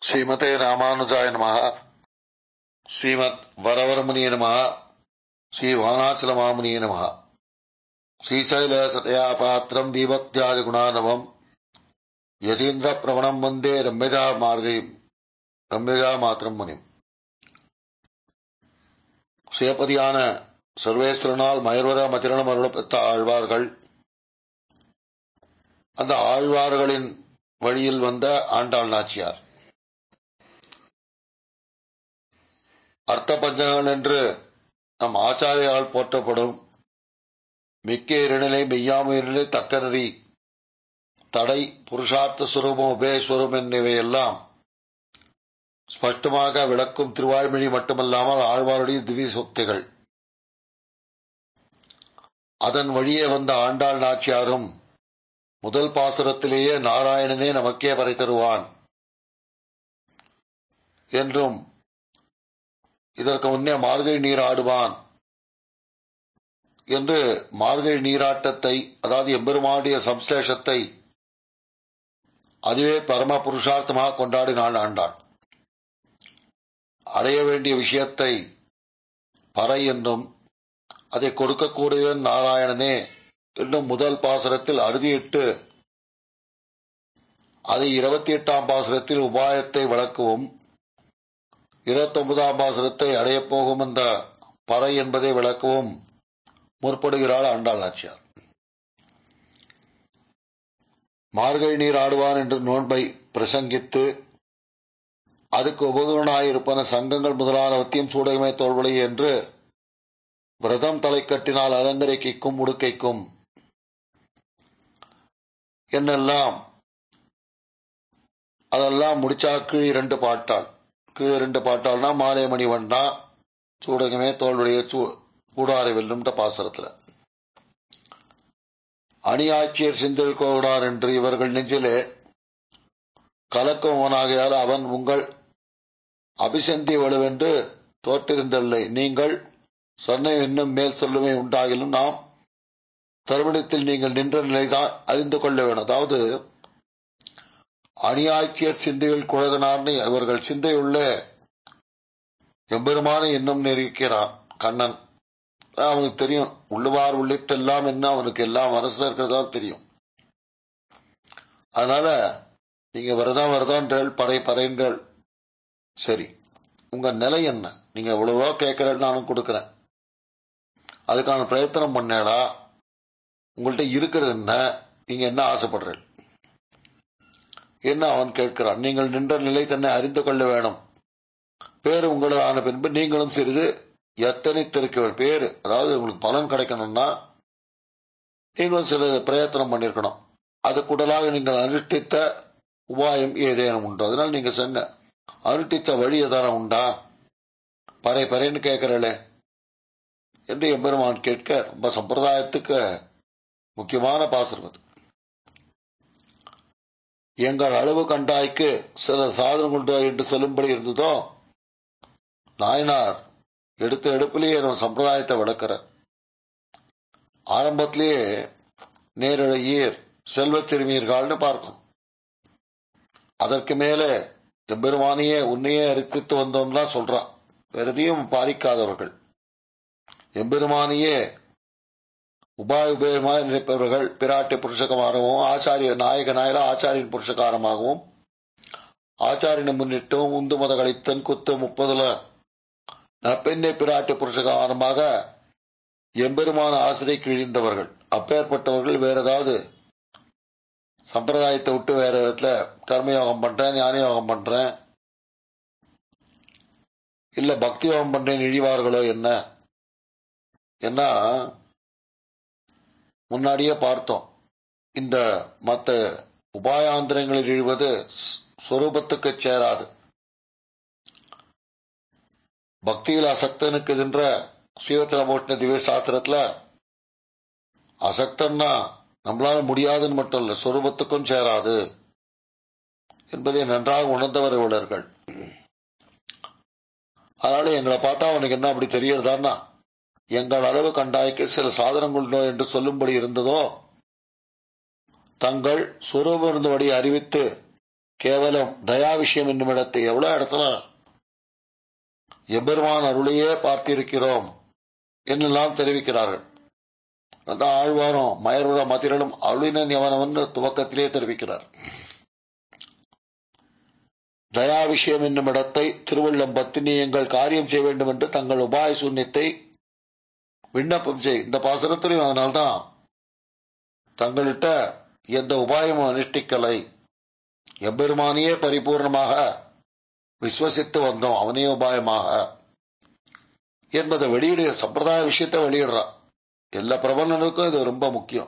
ஸ்ரீமதே ராமானுஜாய நமः ஸ்ரீமத் வரவரமுனிய நமः ஸ்ரீ வானாச்சல மாமுனிய நமः ஸ்ரீசைல சதயா பாத்திரம் தீபத்யாஜ குணானவம் யதீந்திர பிரவணம் வந்தே ரம்யஜா மார்கையும் ரம்யஜா மாத்திரம் முனிம் சுயபதியான சர்வேஸ்வரனால் மயர்வர மதிரணம் அருளப்பெற்ற ஆழ்வார்கள் அந்த ஆழ்வார்களின் வழியில் வந்த ஆண்டாள் நாச்சியார் அர்த்த பஞ்சங்கள் என்று நம் ஆச்சாரியால் போற்றப்படும் மிக்க இருநிலை மெய்யாமையிலே தக்க நெறி தடை புருஷார்த்த சுரூபம் உபயஸ்வரம் என்னவையெல்லாம் ஸ்பஷ்டமாக விளக்கும் திருவாய்மொழி மட்டுமல்லாமல் ஆழ்வாருடைய திவ்ய சொக்திகள் அதன் வழியே வந்த ஆண்டாள் நாச்சியாரும் முதல் பாசுரத்திலேயே நாராயணனே நமக்கே வரை தருவான் என்றும் இதற்கு முன்னே மார்கழி நீர் ஆடுவான் என்று மார்கழி நீராட்டத்தை அதாவது எம்பெருமானுடைய சம்ஸ்லேஷத்தை அதுவே பரம புருஷார்த்தமாக கொண்டாடினாள் ஆண்டாள் அடைய வேண்டிய விஷயத்தை பறை என்றும் அதை கொடுக்கக்கூடியவன் நாராயணனே என்னும் முதல் பாசுரத்தில் அறுதியிட்டு அதை இருபத்தி எட்டாம் பாசுரத்தில் உபாயத்தை விளக்கவும் இருபத்தி ஒன்பதாம் பாசுரத்தை அடையப் போகும் அந்த பறை என்பதை விளக்கவும் முற்படுகிறாள் ஆண்டாள் நாச்சியார் மார்கழி நீர் ஆடுவான் என்று நோன்பை பிரசங்கித்து அதுக்கு உபகரணாயிருப்பன சங்கங்கள் முதலானவற்றையும் சூடகமே தோல்வழி என்று விரதம் தலை கட்டினால் அலங்கரிக்கைக்கும் உடுக்கைக்கும் என்னெல்லாம் அதெல்லாம் முடிச்சா கீழ் இரண்டு பாட்டாள் கீழ் இரண்டு பாட்டாள்னா மாலை மணி வண்ணா சூடகமே தோல்வழிய கூடாரை வெல்லும்ன்ற பாசரத்துல அணியாட்சியர் சிந்தில் கோடார் என்று இவர்கள் நெஞ்சிலே கலக்கவனாகையால் அவன் உங்கள் அபிசந்தி வலுவென்று தோற்றிருந்தல்லை நீங்கள் சொன்ன இன்னும் மேல் சொல்லுமே உண்டாகிலும் நாம் தருமணத்தில் நீங்கள் நின்ற நிலைதான் அறிந்து கொள்ள வேண்டும் அதாவது அணியாட்சியர் சிந்தைகள் குழகனார்னு இவர்கள் சிந்தையுள்ள எம்பெருமான இன்னும் நெருக்கிறான் கண்ணன் அவனுக்கு தெரியும் உள்ளுவார் உள்ளித்தெல்லாம் என்ன அவனுக்கு எல்லாம் மனசுல இருக்கிறதா தெரியும் அதனால நீங்க வரதான் வரதான்றல் பறை பறைங்கள் சரி உங்க நிலை என்ன நீங்க எவ்வளவோ கேட்கறேன் நானும் கொடுக்கறேன் அதுக்கான பிரயத்தனம் பண்ணேடா உங்கள்கிட்ட இருக்கிறது என்ன நீங்க என்ன ஆசைப்படுறீர்கள் என்ன அவன் கேட்கிறான் நீங்கள் நின்ற நிலை தன்னை அறிந்து கொள்ள வேணும் பேரு உங்களதான பின்பு நீங்களும் சிறிது எத்தனை திருக்க பேரு அதாவது உங்களுக்கு பலன் கிடைக்கணும்னா நீங்களும் சில பிரயத்தனம் பண்ணிருக்கணும் அது கூடலாக நீங்கள் அனுஷ்டித்த உபாயம் ஏதேனும் உண்டோ அதனால நீங்க சொன்ன அனுஷ்டித்த வழி எதான உண்டா பறை பறைன்னு கேட்கிறளே என்று எம்பெருமான் கேட்க ரொம்ப சம்பிரதாயத்துக்கு முக்கியமான பாசுரம் அது எங்கள் அளவு கண்டாய்க்கு சில சாதனம் கொண்டு என்று சொல்லும்படி இருந்ததோ நாயனார் எடுத்த எடுப்பிலேயே சம்பிரதாயத்தை விளக்குறார் ஆரம்பத்திலேயே நேரழையீர் செல்வச் சிறுமியர்கள்னு பார்க்கணும் அதற்கு மேலே எம்பெருமானையே உன்னையே அரித்து வந்தோம்லாம் சொல்றான் வெறுதையும் பாரிக்காதவர்கள் எம்பெருமானையே உபாய உபயமாக நினைப்பவர்கள் பிராட்டி புருஷகமாகவும் ஆச்சாரிய நாயக நாயக ஆச்சாரியின் புருஷகாரமாகவும் ஆச்சாரியனை முன்னிட்டும் உந்து மத கழித்தன் குத்து முப்பதுல பெண்ணை பிராட்டி புருஷகாரமாக எம்பெருமான ஆசிரியை கிழிந்தவர்கள் அப்பேற்பட்டவர்கள் வேற ஏதாவது சம்பிரதாயத்தை விட்டு வேற விதத்துல கர்மயோகம் பண்றேன் ஞான யோகம் பண்றேன் இல்ல பக்தி யோகம் பண்றேன் இழிவார்களோ என்ன ஏன்னா முன்னாடியே பார்த்தோம் இந்த மற்ற உபாயாந்திரங்களில் இழுவது சொரூபத்துக்கு சேராது பக்தியில் அசக்தனுக்கு என்ற ஸ்ரீவத்திரமோட்டின திவ்ய சாஸ்திரத்துல அசக்தன்னா நம்மளால முடியாதுன்னு மட்டும் இல்ல சொரூபத்துக்கும் சேராது என்பதை நன்றாக உணர்ந்தவர் இவளர்கள் அதனால எங்களை பார்த்தா அவனுக்கு என்ன அப்படி தெரியறதான்னா எங்கள் அளவு கண்டாய்க்கு சில சாதனங்கள் என்று சொல்லும்படி இருந்ததோ தங்கள் சுரூபம் இருந்தபடி அறிவித்து கேவலம் தயா விஷயம் என்னும் இடத்தை எவ்வளவு இடத்துல எம்பெருமான் அருளையே பார்த்திருக்கிறோம் என்னெல்லாம் தெரிவிக்கிறார்கள் அதான் ஆழ்வாரும் மயருட மதிரனும் அருளினன் எவனவன் துவக்கத்திலே தெரிவிக்கிறார் தயா விஷயம் என்னும் இடத்தை திருவள்ளம் பத்தினி எங்கள் காரியம் செய்ய வேண்டும் என்று தங்கள் உபாய சூன்யத்தை விண்ணப்பம் செய் இந்த பாசுரத்திலையும் அதனால்தான் தங்கள்கிட்ட எந்த உபாயமும் அனுஷ்டிக்கலை எம்பெருமானியே பரிபூர்ணமாக விஸ்வசித்து வந்தோம் அவனே உபாயமாக என்பதை வெளியிட சம்பிரதாய விஷயத்தை வெளியிடுறான் எல்லா பிரபலனுக்கும் இது ரொம்ப முக்கியம்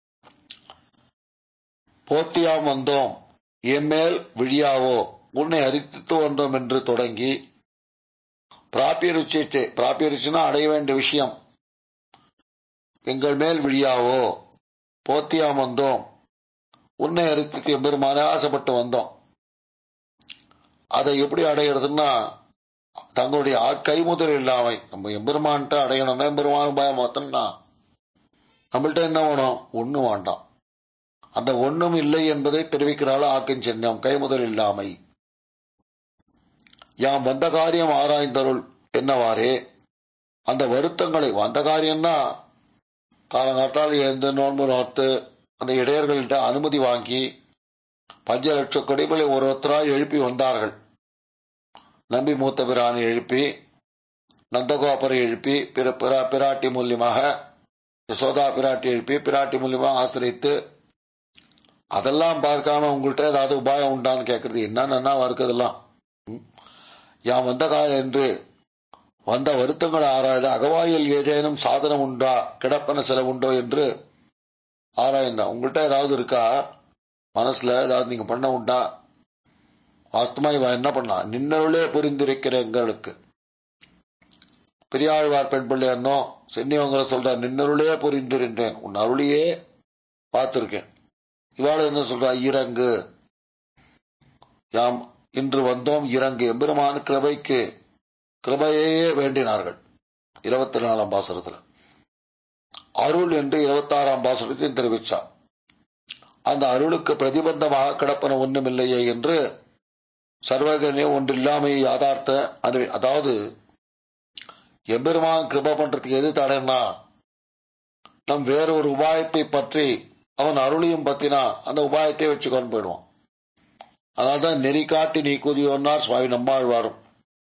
போத்தியாம் வந்தோம் எம்மேல் விழியாவோ உன்னை அரித்து வந்தோம் என்று தொடங்கி பிராபிய ருச்சிச்சே பிராபிய ருச்சினா அடைய வேண்டிய விஷயம் எங்கள் மேல் விழியாவோ போத்தியாம் வந்தோம் உன்னை அரித்து எம்பெருமான ஆசைப்பட்டு வந்தோம் அதை எப்படி அடையிறதுன்னா தங்களுடைய கைமுதல் இல்லாமை நம்ம எம்பெருமான்ட்ட அடையணும்னா எம்பெருமான் பயம் பார்த்தோம்னா நம்மள்ட்ட என்ன வேணும் ஒண்ணு வேண்டாம் அந்த ஒண்ணும் இல்லை என்பதை தெரிவிக்கிறாள் ஆக்கின் சின்னம் கைமுதல் இல்லாமை யாம் வந்த காரியம் ஆராய்ந்தருள் என்னவாறே அந்த வருத்தங்களை வந்த காரியம்னா காலங்காத்தால் எழுந்து நோன்பு நோத்து அந்த இடையர்கள்ட்ட அனுமதி வாங்கி பஞ்ச லட்சம் கொடிகளை ஒருத்தராய் எழுப்பி வந்தார்கள் நம்பி மூத்த பிரானை எழுப்பி நந்தகோபரை எழுப்பி பிற பிராட்டி மூலியமாக யசோதா பிராட்டி எழுப்பி பிராட்டி மூலியமாக ஆசிரித்து அதெல்லாம் பார்க்காம உங்கள்கிட்ட ஏதாவது உபாயம் உண்டான்னு கேட்கறது என்னன்னா இருக்குதெல்லாம் யாம் வந்த காலம் என்று வந்த வருத்தங்களை ஆராய்ந்த அகவாயில் ஏதேனும் சாதனம் உண்டா கிடப்பன செலவுண்டோ என்று ஆராய்ந்தான் உங்கள்கிட்ட ஏதாவது இருக்கா மனசுல ஏதாவது நீங்க பண்ண உண்டா வாஸ்தமா இவன் என்ன பண்ணா நின்னருளே புரிந்திருக்கிற எங்களுக்கு பெரியாழ்வார் பெண் பிள்ளை என்னோ சென்னிவங்களை சொல்ற நின்னருளே புரிந்திருந்தேன் உன் அருளையே பார்த்திருக்கேன் இவாள் என்ன சொல்றா இறங்கு யாம் இன்று வந்தோம் இறங்கு எம்பெருமான கிருபைக்கு கிருபையே வேண்டினார்கள் இருபத்தி நாலாம் பாசுரத்துல அருள் என்று இருபத்தி ஆறாம் பாசுரத்தையும் தெரிவித்தார் அந்த அருளுக்கு பிரதிபந்தமாக கிடப்பன ஒன்றுமில்லையே என்று சர்வகனே ஒன்றில்லாமை யாதார்த்த அறிவி அதாவது எம்பெருமான் கிருப பண்றதுக்கு எது தடைன்னா நம் வேற ஒரு உபாயத்தை பற்றி அவன் அருளையும் பத்தினா அந்த உபாயத்தை வச்சு கொண்டு போயிடுவான் அதனால்தான் நெறி காட்டி நீ குதியோன்னார் சுவாமி நம்மாழ்வாரும்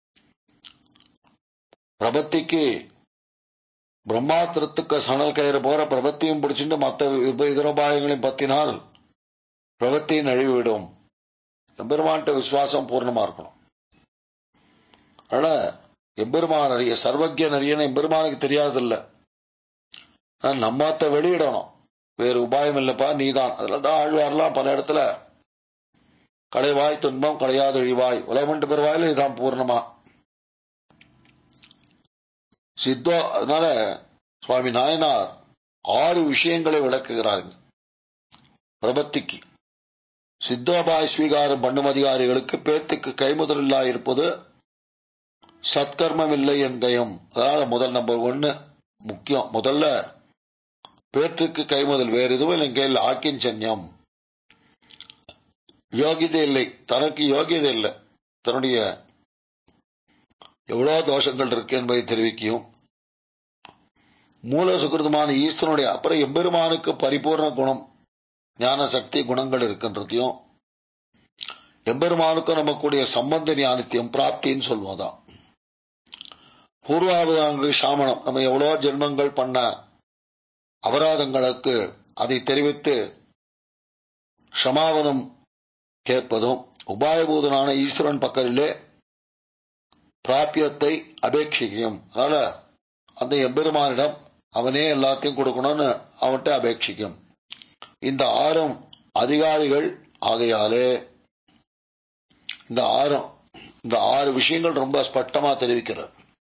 பிரபத்திக்கு பிரம்மாஸ்திரத்துக்கு சணல் கயிறு போற பிரபத்தியும் பிடிச்சிட்டு மற்ற இதரோபாயங்களையும் பத்தினால் பிரபத்தியும் நழுவிவிடும் எம்பெருமான்ட்ட விசுவாசம் பூர்ணமா இருக்கணும் அதனால எம்பெருமான் அறிய சர்வஜன் அறியன்னு எம்பெருமானுக்கு தெரியாதில்ல நம்மத்த வெளியிடணும் வேறு உபாயம் இல்லப்பா நீதான் அதுல தான் ஆழ்வார்லாம் பல இடத்துல களைவாய் துன்பம் களையாது இழிவாய் உலகமண்டு பெருவாயில இதுதான் பூர்ணமா சித்தோ அதனால சுவாமி நாயனார் ஆறு விஷயங்களை விளக்குகிறாருங்க பிரபத்திக்கு சித்தோபாய் ஸ்வீகாரம் பண்ணும் அதிகாரிகளுக்கு பேத்துக்கு கைமுதலில்லா இருப்பது சத்கர்மம் இல்லை என்கையும் அதனால முதல் நம்பர் ஒன்னு முக்கியம் முதல்ல பேற்றுக்கு கைமுதல் வேறு எதுவும் என் கையில் ஆக்கின் சன்யம் யோகியதை இல்லை தனக்கு யோகியதை இல்லை தன்னுடைய எவ்வளவு தோஷங்கள் இருக்கு என்பதை தெரிவிக்கும் மூல சுகிருதமான ஈஸ்வரனுடைய அப்புறம் எம்பெருமானுக்கு பரிபூர்ண குணம் ஞான சக்தி குணங்கள் இருக்கின்றதையும் எம்பெருமானுக்கும் நமக்குடைய சம்பந்த ஞானத்தையும் பிராப்தின்னு சொல்வதுதான் பூர்வாபதாங்களுக்கு சாமணம் நம்ம எவ்வளோ ஜென்மங்கள் பண்ண அபராதங்களுக்கு அதை தெரிவித்து சமாவனம் கேட்பதும் உபாயபூதனான ஈஸ்வரன் பக்கத்திலே பிராபியத்தை அபேட்சிக்கும் அதனால அந்த எம்பெருமானிடம் அவனே எல்லாத்தையும் கொடுக்கணும்னு அவன்கிட்ட அபேட்சிக்கும் இந்த ஆறும் அதிகாரிகள் ஆகையாலே இந்த ஆறும் இந்த ஆறு விஷயங்கள் ரொம்ப ஸ்பஷ்டமா தெரிவிக்கிறார்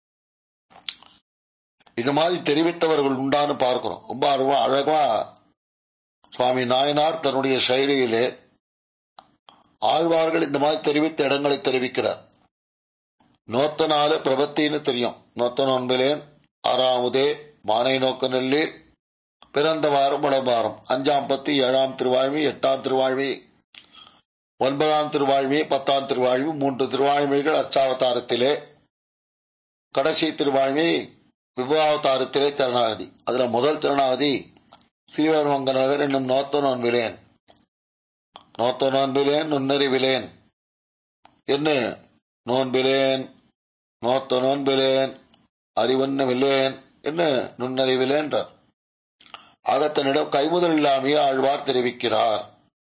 இது மாதிரி தெரிவித்தவர்கள் உண்டான்னு பார்க்கிறோம் ரொம்ப அருவா அழகா சுவாமி நாயனார் தன்னுடைய செயலியிலே ஆழ்வார்கள் இந்த மாதிரி தெரிவித்த இடங்களை தெரிவிக்கிறார் நோத்த நாலு பிரபத்தின்னு தெரியும் நோத்த நோன்பிலேன் ஆறாமுதே மானை நோக்க நெல்லீர் பிறந்த வாரம் உடம்பாரம் அஞ்சாம் பத்தி ஏழாம் திருவாழ்வி எட்டாம் திருவாழ்வி ஒன்பதாம் திருவாழ்வி பத்தாம் திருவாழ்வி மூன்று திருவாழ்மைகள் அர்ச்சாவதாரத்திலே கடைசி திருவாழ்வி விவாவதாரத்திலே திருநாகதி அதுல முதல் திருநாகதி ஸ்ரீவர்மங்க நகர் என்னும் நோத்த நோன்பிலேன் நோத்த நோன்பிலேன் நுண்ணறிவிலேன் என்ன நோன்பிலேன் நோத்த நோன்பிலேன் அறிவன்னு வில்லேன் என்ன நுண்ணறிவிலேன்றார் அகத்தனிடம் கைமுதல் இல்லாமையே ஆழ்வார் தெரிவிக்கிறார்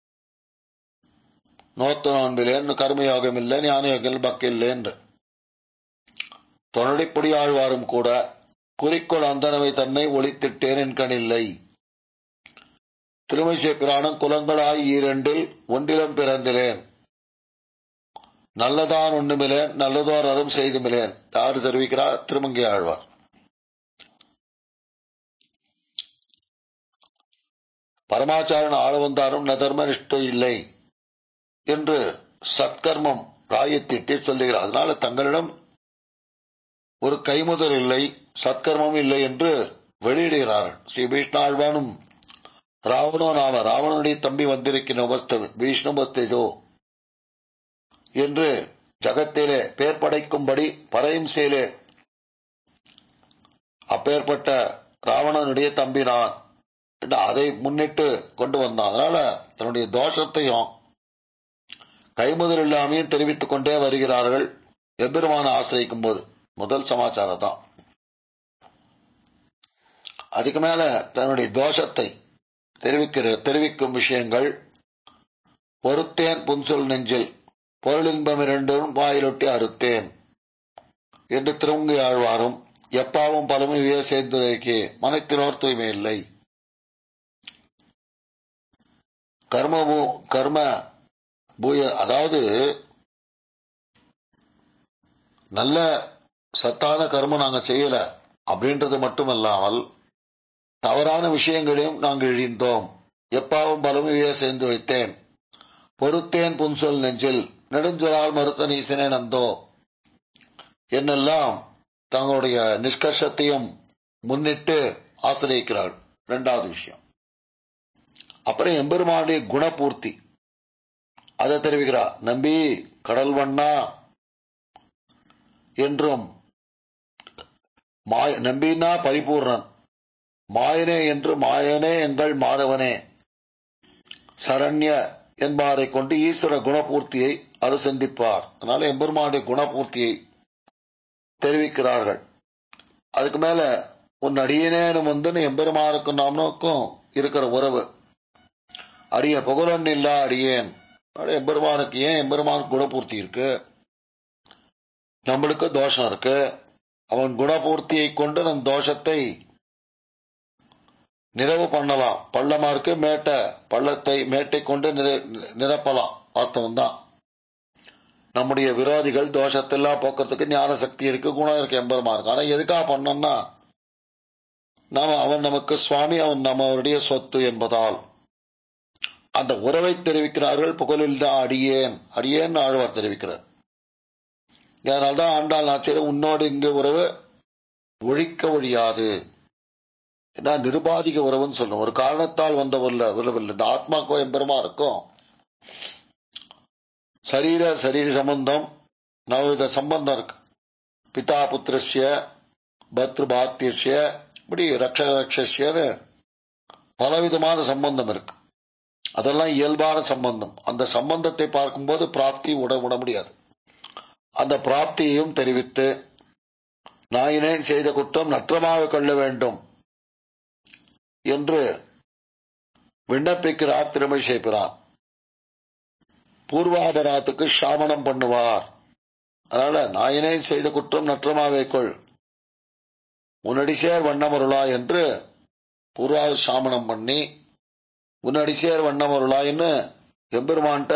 நோத்த நோன்பிலேன் கர்மயோகம் இல்லை ஞான யோகம் பக்கில்லை என்று தொனடிப்பொடி ஆழ்வாரும் கூட குறிக்கோள் அந்தனவை தன்னை ஒளித்திட்டேன் என் கணில்லை திருமைசை பிராணம் குலங்களாய் ஈரண்டில் ஒன்றிலும் பிறந்திலேன் நல்லதான் ஒண்ணுமிலேன் நல்லதோர் அறம் செய்துமிலேன் யாரு தெரிவிக்கிறார் திருமங்கை ஆழ்வார் பரமாச்சாரன் ஆள வந்தாரும் நதர்ம நிஷ்டம் இல்லை என்று சத்கர்மம் ராயத்திட்டே சொல்லுகிறார் அதனால தங்களிடம் ஒரு கைமுதல் இல்லை சத்கர்மம் இல்லை என்று வெளியிடுகிறார்கள் ஸ்ரீ விஷ்ணாழ்வானும் ராவணோ நாம ராவணனுடைய தம்பி வந்திருக்கிற உபஸ்த விஷ்ணுபஸ்தோ என்று ஜகத்திலே பேர் படைக்கும்படி பறையும் சேலே அப்பேற்பட்ட ராவணனுடைய தம்பி நான் என்று அதை முன்னிட்டு கொண்டு வந்தான் அதனால தன்னுடைய தோஷத்தையும் கைமுதல் இல்லாமையும் தெரிவித்துக் கொண்டே வருகிறார்கள் எம்பெருமான ஆசிரியிக்கும் போது முதல் சமாச்சாரம் தான் அதுக்கு மேல தன்னுடைய தோஷத்தை தெரிவிக்கிற தெரிவிக்கும் விஷயங்கள் பொறுத்தேன் புன்சொல் நெஞ்சில் பொருளின்பம் இரண்டும் வாயிலொட்டி அறுத்தேன் என்று திருமங்கை ஆழ்வாரும் எப்பாவும் பலமும் இவையே சேர்ந்துரைக்கு மனத்தினோர் தூய்மை இல்லை கர்ம கர்ம பூய அதாவது நல்ல சத்தான கர்மம் நாங்க செய்யல அப்படின்றது மட்டுமல்லாமல் தவறான விஷயங்களையும் நாங்கள் இழிந்தோம் எப்பாவும் பலமுவையே சேர்ந்து வைத்தேன் பொறுத்தேன் புன்சொல் நெஞ்சில் நெடுஞ்சொலால் மறுத்த நீசனே நந்தோ என்னெல்லாம் தங்களுடைய நிஷ்கர்ஷத்தையும் முன்னிட்டு ஆசிரியக்கிறாள் இரண்டாவது விஷயம் அப்புறம் எம்பெருமானுடைய குணபூர்த்தி அதை தெரிவிக்கிறார் நம்பி கடல் வண்ணா என்றும் மாய நம்பினா பரிபூர்ணன் மாயனே என்று மாயனே எங்கள் மாதவனே சரண்ய என்பாரை கொண்டு ஈஸ்வர குணபூர்த்தியை அருசந்திப்பார் அதனால எம்பெருமானுடைய குணபூர்த்தியை தெரிவிக்கிறார்கள் அதுக்கு மேல உன் அடியனேனும் வந்து எம்பெருமானுக்கும் நாமனுக்கும் இருக்கிற உறவு அடிய புகழன் இல்லா அடியேன் எம்பெருமானுக்கு ஏன் எம்பெருமானுக்கு குணபூர்த்தி இருக்கு நம்மளுக்கு தோஷம் இருக்கு அவன் குணபூர்த்தியை கொண்டு நம் தோஷத்தை நிறைவு பண்ணலாம் பள்ளமா இருக்கு மேட்டை பள்ளத்தை மேட்டை கொண்டு நிரப்பலாம் வாஸ்தவம் தான் நம்முடைய விரோதிகள் தோஷத்தெல்லாம் போக்குறதுக்கு ஞான சக்தி இருக்கு குணம் இருக்கு எம்பெருமா இருக்கு ஆனா எதுக்காக பண்ணோம்னா நாம அவன் நமக்கு சுவாமி அவன் நம்மளுடைய சொத்து என்பதால் அந்த உறவை தெரிவிக்கிறார்கள் புகழில் தான் அடியேன் அடியேன் ஆழ்வார் தெரிவிக்கிறார் அதனால்தான் ஆண்டாள் நாச்சியர் உன்னோடு இங்கு உறவு ஒழிக்க ஒழியாது நிருபாதிக உறவுன்னு சொல்லணும் ஒரு காரணத்தால் வந்த உறவில்லை இந்த ஆத்மாக்கோ எம்பெருமா இருக்கும் சரீர சரீர சம்பந்தம் நவவித சம்பந்தம் இருக்கு பிதா புத்திரஸ்ய பத்ரு பாத்தியஸ்ய இப்படி ரக்ஷ ரக்ஷஸ்யன்னு பலவிதமான சம்பந்தம் இருக்கு அதெல்லாம் இயல்பான சம்பந்தம் அந்த சம்பந்தத்தை பார்க்கும்போது பிராப்தி உட விட முடியாது அந்த பிராப்தியையும் தெரிவித்து நாயினேன் செய்த குற்றம் நற்றமாக கொள்ள வேண்டும் என்று விண்ணப்பிக்கிறார் திருமை சேர்க்கிறார் பூர்வாபராத்துக்கு சாமனம் பண்ணுவார் அதனால நாயினே செய்த குற்றம் நற்றமாவே கொள் உன்னடிசேர் வண்ணமருளா என்று பூர்வா சாமனம் பண்ணி உன்னடிசேர் வண்ணமருளாயின்னு எம்பெருமான்ட்ட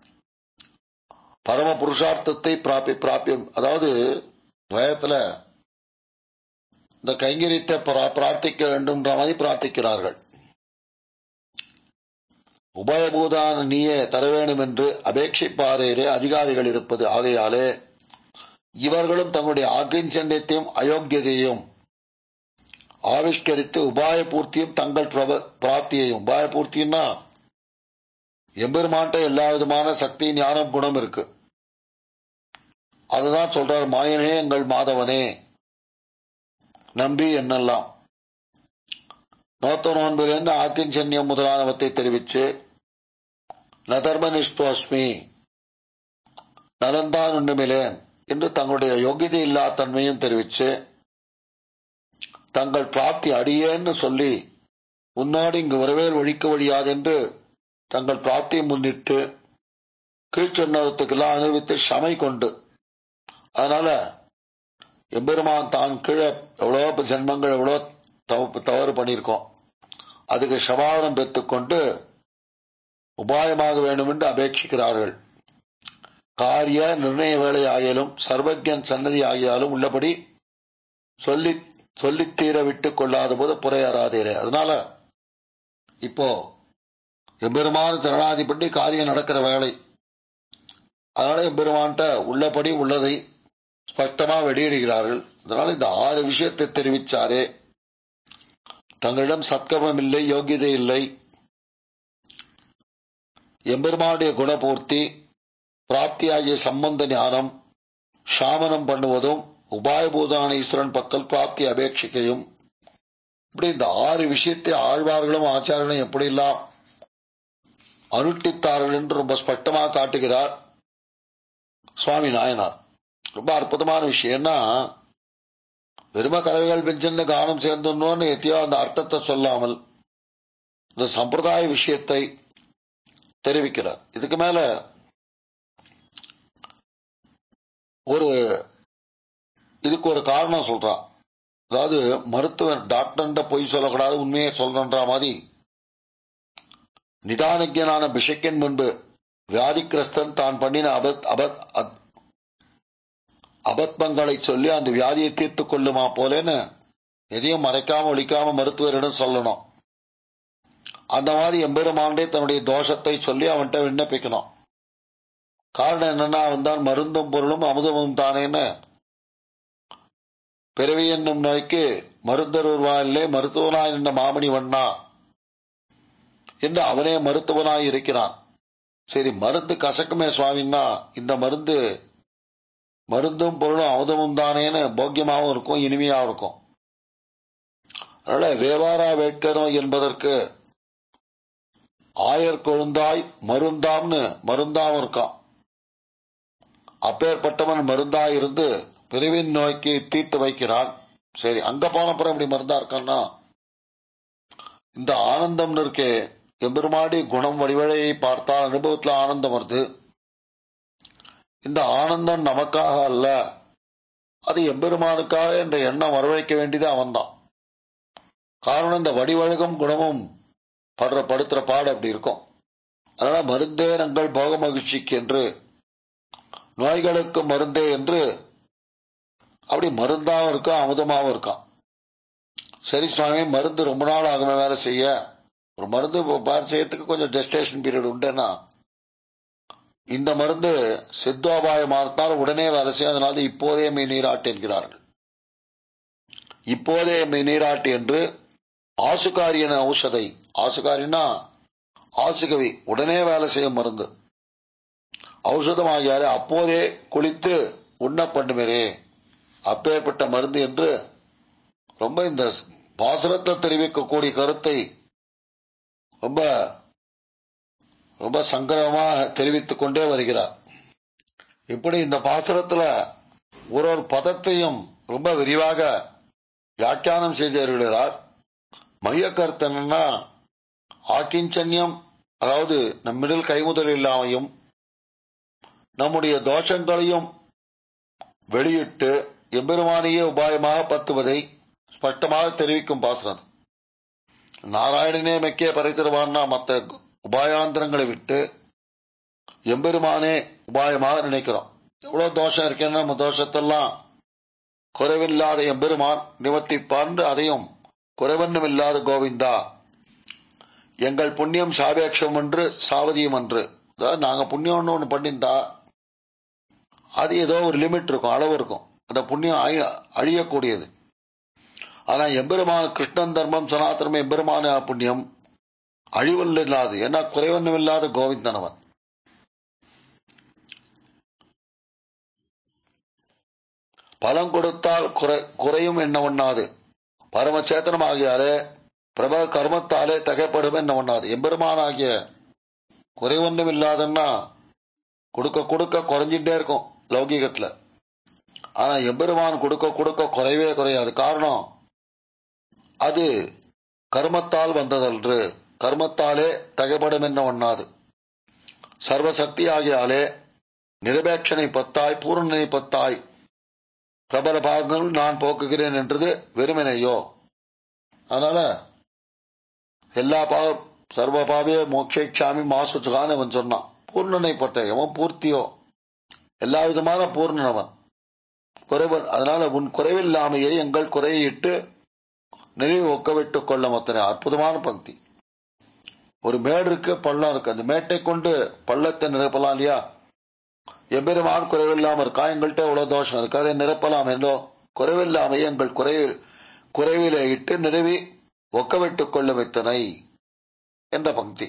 பரம புருஷார்த்தத்தை பிராப்பி பிராப்பியம் அதாவது துவயத்துல இந்த கைங்கரியத்தை பிரார்த்திக்க வேண்டும்ன்ற மாதிரி பிரார்த்திக்கிறார்கள் உபயபூதான நீயே தர வேண்டும் என்று அபேட்சிப்பாரே அதிகாரிகள் இருப்பது ஆகையாலே இவர்களும் தங்களுடைய ஆக்கிஞ்சண்யத்தையும் அயோக்கியதையும் ஆவிஷ்கரித்து உபாய பூர்த்தியும் தங்கள் பிராப்தியையும் உபாய பூர்த்தின்னா எம்பெருமான்ட்ட எல்லா விதமான சக்தி ஞானம் குணம் இருக்கு அதுதான் சொல்றார் மாயனே எங்கள் மாதவனே நம்பி என்னெல்லாம் நோத்த நோன்புலேருந்து ஆக்கிஞ்சன்யம் முதலானவற்றை தெரிவிச்சு நதர்மனிஷ்டோஸ்மி நலந்தான் ஒன்றுமிலேன் என்று தங்களுடைய யோகிதை இல்லா தன்மையும் தெரிவிச்சு தங்கள் பிராப்தி அடியேன்னு சொல்லி உன்னோடு இங்கு வரவேல் ஒழிக்க வழியாது என்று தங்கள் பிராப்தியை முன்னிட்டு கீழ்ச்சொன்னவத்துக்கெல்லாம் அனுபவித்து சமை கொண்டு அதனால எம்பெருமான் தான் கீழே எவ்வளோ ஜென்மங்கள் எவ்வளோ தவ தவறு பண்ணியிருக்கோம் அதுக்கு சமாதானம் பெற்றுக்கொண்டு உபாயமாக வேண்டும் என்று அபேட்சிக்கிறார்கள் காரிய நிர்ணய வேலை ஆகியாலும் சர்வஜன் சன்னதி ஆகியாலும் உள்ளபடி சொல்லி சொல்லித் தீர விட்டுக் கொள்ளாத போது புறையறாதீரே அதனால இப்போ எம்பெருமான திரணாதி பண்ணி காரியம் நடக்கிற வேலை அதனால எம்பெருமான்ட்ட உள்ளபடி உள்ளதை ஸ்பஷ்டமா வெளியிடுகிறார்கள் அதனால இந்த ஆறு விஷயத்தை தெரிவிச்சாரே தங்களிடம் சத்கமம் இல்லை யோகியதை இல்லை எம்பெருமானுடைய குணபூர்த்தி பிராப்தியாகிய சம்பந்த ஞானம் சாமனம் பண்ணுவதும் உபாயபூதான ஈஸ்வரன் பக்கல் பிராப்தி அபேட்சிக்கையும் இப்படி இந்த ஆறு விஷயத்தை ஆழ்வார்களும் ஆச்சாரர்களும் எப்படியெல்லாம் அனுஷ்டித்தார்கள் என்று ரொம்ப ஸ்பஷ்டமாக காட்டுகிறார் சுவாமி நாயனார் ரொம்ப அற்புதமான விஷயம்னா வெறும கலவைகள் பெஞ்சன்னு கானம் சேர்ந்தோன்னு எத்தையோ அந்த அர்த்தத்தை சொல்லாமல் இந்த சம்பிரதாய விஷயத்தை தெரிவிக்கிறார் இதுக்கு மேல ஒரு இதுக்கு ஒரு காரணம் சொல்றான் அதாவது மருத்துவன் டாக்டர்ன்ற பொய் சொல்லக்கூடாது உண்மையை சொல்றன்ற மாதிரி நிதானஜனான பிஷக்கின் முன்பு வியாதிக்கிரஸ்தன் தான் பண்ணின அபத் அபத் அபத்மங்களை சொல்லி அந்த வியாதியை தீர்த்து கொள்ளுமா போலேன்னு எதையும் மறைக்காம ஒழிக்காம மருத்துவரிடம் சொல்லணும் அந்த மாதிரி எம்பெருமாண்டே தன்னுடைய தோஷத்தை சொல்லி அவன்கிட்ட விண்ணப்பிக்கணும் காரணம் என்னன்னா அவன் தான் மருந்தும் பொருளும் அமுதமும் தானேன்னு பிறவி என்னும் நோய்க்கு மருந்தருவாயிலே மருத்துவனாய் நின்ற மாமணி வண்ணா என்று அவனே மருத்துவனாய் இருக்கிறான் சரி மருந்து கசக்குமே சுவாமின்னா இந்த மருந்து மருந்தும் பொருளும் அமுதமும் தானேன்னு போக்கியமாகவும் இருக்கும் இனிமையாகவும் இருக்கும் அதனால வேவாரா வேட்கணும் என்பதற்கு ஆயர் கொழுந்தாய் மருந்தாம்னு மருந்தாவும் இருக்கான் அப்பேற்பட்டவன் மருந்தாய் இருந்து பிரிவின் நோய்க்கு தீர்த்து வைக்கிறான் சரி அங்க போனப்புறம் இப்படி மருந்தா இருக்கான்னா இந்த ஆனந்தம் இருக்கே எம்பெருமாடி குணம் வடிவழையை பார்த்தால் அனுபவத்துல ஆனந்தம் வருது இந்த ஆனந்தம் நமக்காக அல்ல அது எம்பெருமானுக்காக என்ற எண்ணம் வரவழைக்க வேண்டியது அவன்தான் காரணம் இந்த வடிவழகும் குணமும் படுற படுத்துற பாடு அப்படி இருக்கும் அதனால மருந்தே நங்கள் போக மகிழ்ச்சிக்கு என்று நோய்களுக்கு மருந்தே என்று அப்படி மருந்தாவும் இருக்கும் அமுதமாவும் இருக்கான் சரி சுவாமி மருந்து ரொம்ப நாள் ஆகுமே வேலை செய்ய ஒரு மருந்து பார் செய்யறதுக்கு கொஞ்சம் ஜெஸ்டேஷன் பீரியட் உண்டுன்னா இந்த மருந்து சித்தோபாயமானத்தால் உடனே வேலை செய்யும் அதனால இப்போதே மெய் நீராட்டு என்கிறார்கள் இப்போதே மெய் நீராட்டு என்று ஆசுகாரியன ஔஷதை ஆசுகாரினா ஆசுகவி உடனே வேலை செய்யும் மருந்து ஔஷதமாகியாரு அப்போதே குளித்து உண்ண பண்ணுமரே அப்பேற்பட்ட மருந்து என்று ரொம்ப இந்த பாசுரத்தை தெரிவிக்கக்கூடிய கருத்தை ரொம்ப ரொம்ப சங்கரமாக தெரிவித்துக் கொண்டே வருகிறார் இப்படி இந்த பாசுரத்துல ஒரு ஒரு பதத்தையும் ரொம்ப விரிவாக வியாக்கியானம் செய்து வருகிறார் மைய கருத்து என்னன்னா ஆக்கிஞ்சன்யம் அதாவது நம்மிடல் கைமுதல் இல்லாமையும் நம்முடைய தோஷங்களையும் வெளியிட்டு எம்பெருமானியே உபாயமாக பத்துவதை ஸ்பஷ்டமாக தெரிவிக்கும் பாசுரம் நாராயணனே மெக்கே பறைத்திருவான்னா மற்ற உபாயாந்திரங்களை விட்டு எம்பெருமானே உபாயமாக நினைக்கிறோம் எவ்வளவு தோஷம் இருக்கேன்னா நம்ம தோஷத்தெல்லாம் குறைவில்லாத எம்பெருமான் நிவர்த்திப்பான் அதையும் குறைவன்னும் இல்லாத கோவிந்தா எங்கள் புண்ணியம் சாபேட்சம் என்று சாவதியம் என்று அதாவது நாங்க புண்ணியம்னு ஒண்ணு பண்ணியிருந்தா அது ஏதோ ஒரு லிமிட் இருக்கும் அளவு இருக்கும் அந்த புண்ணியம் அழியக்கூடியது ஆனா எம்பெருமான கிருஷ்ணன் தர்மம் சனாதனம் எம்பெருமான புண்ணியம் அழிவல்ல இல்லாது ஏன்னா குறைவொன்னும் இல்லாத கோவிந்தன் அவன் பலம் கொடுத்தால் குறை குறையும் என்ன ஒண்ணாது பரமச்சேத்தனம் ஆகியாலே பிரப கர்மத்தாலே தகைப்படும் என்ன ஒண்ணாது எம்பெருமானாகிய குறைவொன்னும் இல்லாதன்னா கொடுக்க கொடுக்க குறைஞ்சிட்டே இருக்கும் லௌகீகத்துல ஆனா எம்பெருமான் கொடுக்க கொடுக்க குறைவே குறையாது காரணம் அது கர்மத்தால் வந்ததன்று கர்மத்தாலே தகைப்படும் என்ன ஒண்ணாது சர்வசக்தி ஆகியாலே நிரபேட்சனை பத்தாய் பூர்ணனை பத்தாய் பிரபல பாகங்கள் நான் போக்குகிறேன் என்றது வெறுமனையோ அதனால எல்லா பாவ சர்வ பாவிய மோட்சேட்சாமி மாசுச்சுகான்னு அவன் சொன்னான் பூர்ணனை பட்ட எவன் பூர்த்தியோ எல்லா விதமான பூர்ணன் அவன் குறைவன் அதனால உன் குறைவில்லாமையே எங்கள் குறையிட்டு நிறைவு ஒக்க விட்டுக் கொள்ள மத்தனை அற்புதமான பக்தி ஒரு மேடு இருக்கு பள்ளம் இருக்கு அந்த மேட்டை கொண்டு பள்ளத்தை நிரப்பலாம் இல்லையா எம்பெருமான் குறைவில்லாம இருக்கா எங்கள்கிட்ட எவ்வளவு தோஷம் இருக்கு அதை நிரப்பலாம் என்றோ குறைவில்லாமை எங்கள் குறை குறைவிலே இட்டு நிறுவி ஒக்க விட்டுக் கொள்ள வைத்தனை என்ற பக்தி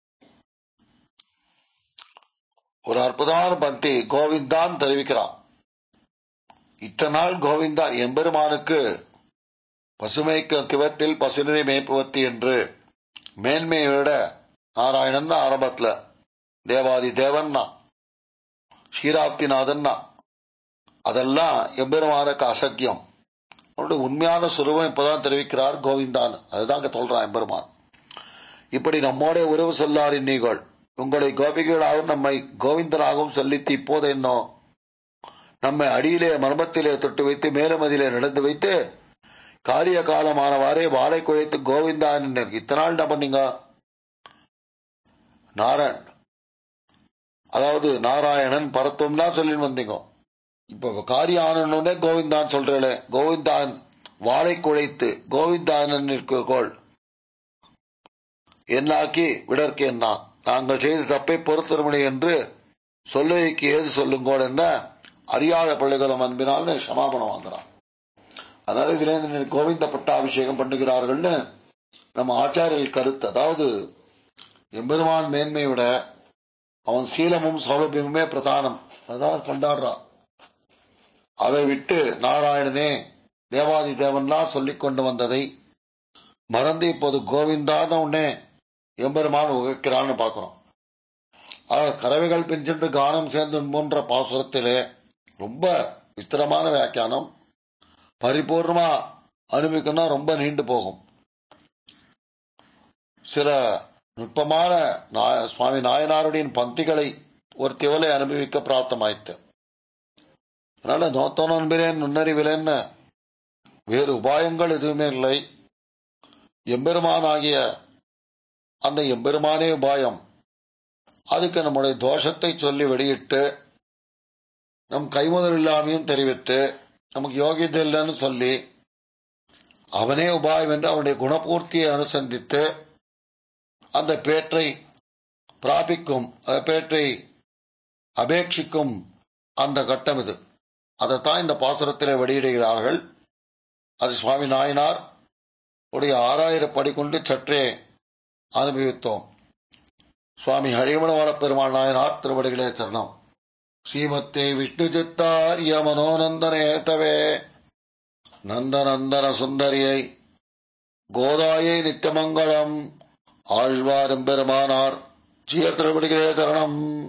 ஒரு அற்புதமான பக்தி கோவிந்தான் தெரிவிக்கிறான் இத்தனை நாள் கோவிந்தா எம்பெருமானுக்கு பசுமைக்கு கிவத்தில் பசுநிறை மேய்ப்புவத்தி என்று மேன்மையை விட நாராயணன் ஆரம்பத்துல தேவாதி தேவன்னா ஷீராப்திநாதன்னா அதெல்லாம் எம்பெருமானுக்கு அசக்கியம் அவனுடைய உண்மையான சுரூபம் இப்பதான் தெரிவிக்கிறார் கோவிந்தான் அதுதான் அங்க சொல்றான் எம்பெருமான் இப்படி நம்மோட உறவு சொல்லார் இன்னீகள் உங்களை கோபிகளாகவும் நம்மை கோவிந்தனாகவும் சொல்லித்து இப்போது என்னோ நம்மை அடியிலே மர்மத்திலே தொட்டு வைத்து மேலும் அதிலே நடந்து வைத்து காரிய காலமானவாறே வாழை குழைத்து கோவிந்தா இத்தனை நாள் என்ன பண்ணீங்க நாராயண் அதாவது நாராயணன் பரத்துவம் தான் சொல்லிட்டு வந்தீங்க இப்ப காரியம் ஆனோடனே கோவிந்தான் சொல்றே கோவிந்தான் வாழை குழைத்து கோவிந்தானன் இருக்கோள் என்னாக்கி விடற்கு என்ன நாங்கள் செய்த தப்பை பொறுத்தருமணி என்று சொல்லுக்கு ஏது சொல்லுங்கோள் என்ன அறியாத பிள்ளைகளும் அன்பினால் சமாபனம் வாங்குறான் அதனால இதுல இருந்து கோவிந்த பட்டாபிஷேகம் பண்ணுகிறார்கள்னு நம்ம ஆச்சாரியர்கள் கருத்து அதாவது எம்பெருமான் மேன்மை விட அவன் சீலமும் சௌலபியமுமே பிரதானம் அதான் கொண்டாடுறான் அதை விட்டு நாராயணனே தேவாதி தேவன்லாம் சொல்லிக் கொண்டு வந்ததை மறந்து இப்போது கோவிந்தான உடனே எம்பெருமான் உகைக்கிறான்னு பார்க்கிறோம் ஆக கறவைகள் பிஞ்சென்று கானம் சேர்ந்து போன்ற பாசுரத்திலே ரொம்ப விஸ்திரமான வியாக்கியானம் பரிபூர்ணமா அனுபவிக்கணும்னா ரொம்ப நீண்டு போகும் சில நுட்பமான சுவாமி நாயனாருடைய பந்திகளை ஒரு திவலை அனுபவிக்க பிராப்தமாயிட்டு அதனால நோத்தோன் அன்பிலேன் நுண்ணறிவிலேன்னு வேறு உபாயங்கள் எதுவுமே இல்லை எம்பெருமான் ஆகிய அந்த எம்பெருமானே உபாயம் அதுக்கு நம்முடைய தோஷத்தை சொல்லி வெளியிட்டு நம் கைமுதல் இல்லாமையும் தெரிவித்து நமக்கு யோகியதை இல்லைன்னு சொல்லி அவனே உபாயம் என்று அவனுடைய குணபூர்த்தியை அனுசந்தித்து அந்த பேற்றை பிராபிக்கும் பேற்றை அபேட்சிக்கும் அந்த கட்டம் இது அதைத்தான் இந்த பாசுரத்திலே வெளியிடுகிறார்கள் அது சுவாமி நாயனார் உடைய ஆறாயிரம் படி கொண்டு சற்றே அனுபவித்தோம் சுவாமி ஹரிமணவாள பெருமாள் நாயனார் திருவடிகளே சரணம் ஸ்ரீமத்தே விஷ்ணு சித்தாரிய மனோநந்தனேதவே நந்தநந்தன சுந்தரியை கோதாயை நித்தியமங்கலம் ஆழ்வாரும் பெருமானார் ஜீயர் திருவடிகளே தரணம்